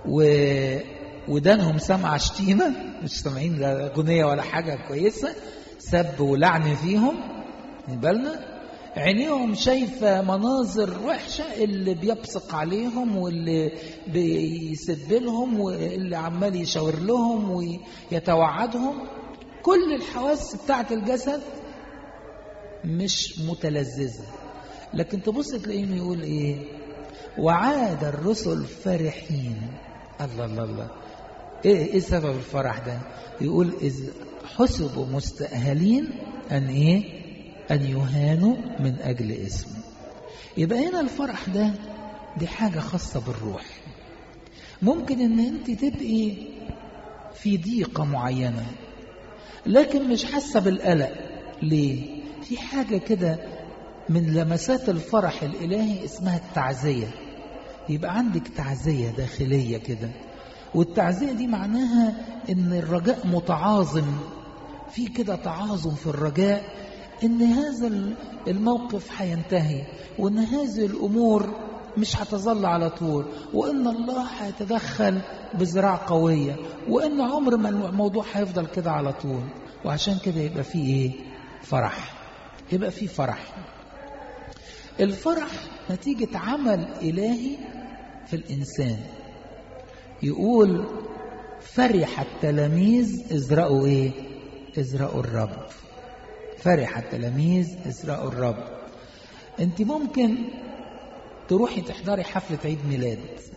و ودانهم سامعة شتيمة مش سامعين لا أغنية ولا حاجة كويسة سب ولعن فيهم بالنا عينيهم شايفة مناظر وحشة اللي بيبصق عليهم واللي بيسب لهم واللي عمال يشاور لهم ويتوعدهم كل الحواس بتاعت الجسد مش متلذذة لكن تبص تلاقيهم يقول ايه وعاد الرسل فرحين الله الله الله ايه ايه سبب الفرح ده يقول اذ حسبوا مستأهلين ان ايه ان يهانوا من اجل اسمه يبقى هنا الفرح ده دي حاجة خاصة بالروح ممكن ان انت تبقي في ضيقة معينة لكن مش حاسة بالقلق ليه في حاجة كده من لمسات الفرح الإلهي اسمها التعزية يبقى عندك تعزية داخلية كده والتعزية دي معناها ان الرجاء متعاظم في كده تعاظم في الرجاء ان هذا الموقف هينتهي وان هذه الامور مش هتظل على طول وان الله هيتدخل بذراع قوية وان عمر ما الموضوع هيفضل كده على طول وعشان كده يبقى فيه ايه فرح يبقى فيه فرح الفرح نتيجة عمل إلهي في الإنسان يقول فرح التلاميذ إذ رأوا إيه إذ رأوا الرب فرح التلاميذ إذ رأوا الرب أنت ممكن تروحي تحضري حفلة عيد ميلاد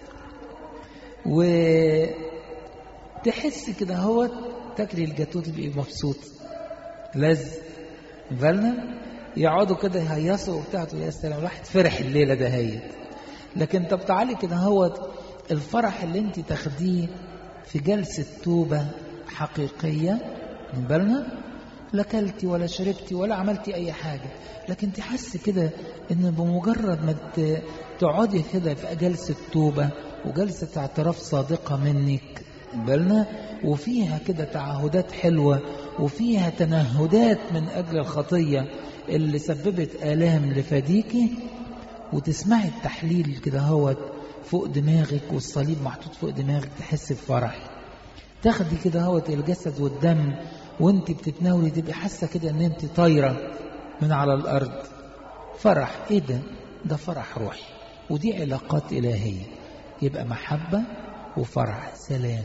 وتحسي كده هو تاكلي الجاتوه تبقي مبسوط لازم بالنا يقعدوا كده يهيصوا وبتاع يا سلام الواحد فرح الليله ده هي لكن طب تعالي كده هو الفرح اللي انت تاخديه في جلسه توبه حقيقيه من بالنا لا كلتي ولا شربتي ولا عملتي اي حاجه لكن تحس كده ان بمجرد ما تقعدي كده في جلسه توبه وجلسه اعتراف صادقه منك بالنا وفيها كده تعهدات حلوه وفيها تنهدات من اجل الخطيه اللي سببت آلام لفديكي وتسمعي التحليل كده هو فوق دماغك والصليب محطوط فوق دماغك تحس بفرح تاخدي كده هو الجسد والدم وانت بتتناولي تبقي حاسه كده ان انت طايره من على الارض فرح ايه ده ده فرح روحي ودي علاقات الهيه يبقى محبه وفرح سلام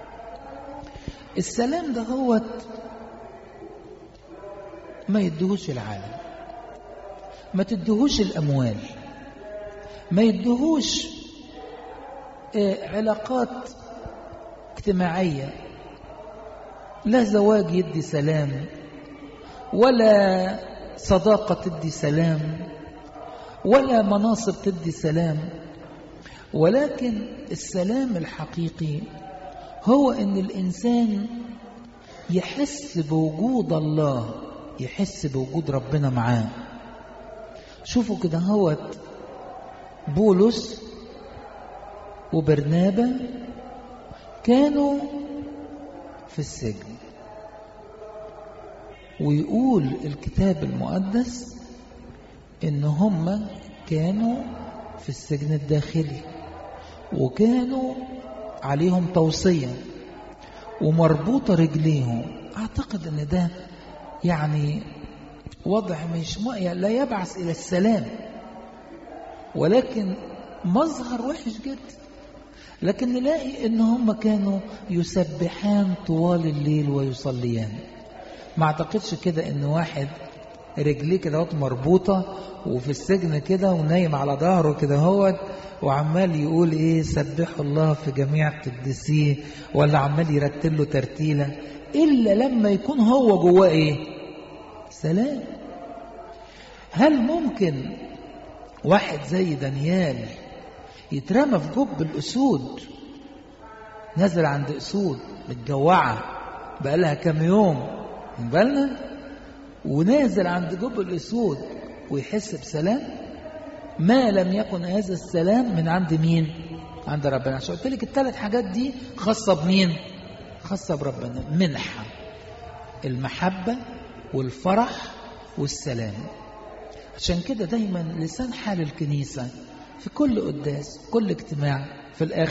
السلام ده هو ما يدهوش العالم ما تدهوش الأموال ما يدهوش علاقات اجتماعية لا زواج يدي سلام ولا صداقة تدي سلام ولا مناصب تدي سلام ولكن السلام الحقيقي هو ان الانسان يحس بوجود الله يحس بوجود ربنا معاه شوفوا كده هوت بولس وبرنابا كانوا في السجن ويقول الكتاب المقدس ان هم كانوا في السجن الداخلي وكانوا عليهم توصية ومربوطة رجليهم اعتقد ان ده يعني وضع مش لا يبعث إلى السلام ولكن مظهر وحش جدا لكن نلاقي ان هم كانوا يسبحان طوال الليل ويصليان ما اعتقدش كده ان واحد رجليه كده مربوطة وفي السجن كده ونايم على ظهره كده هو وعمال يقول ايه سبحوا الله في جميع قدسيه ولا عمال يرتل له ترتيله إلا لما يكون هو جواه إيه سلام هل ممكن واحد زي دانيال يترمى في جب الأسود نزل عند أسود متجوعة بقالها كام يوم من بالنا ونازل عند جب الأسود ويحس بسلام ما لم يكن هذا السلام من عند مين عند ربنا عشان قلت لك الثلاث حاجات دي خاصة بمين خاصة بربنا منحة المحبة والفرح والسلام عشان كده دايما لسان حال الكنيسة في كل قداس كل اجتماع في الآخر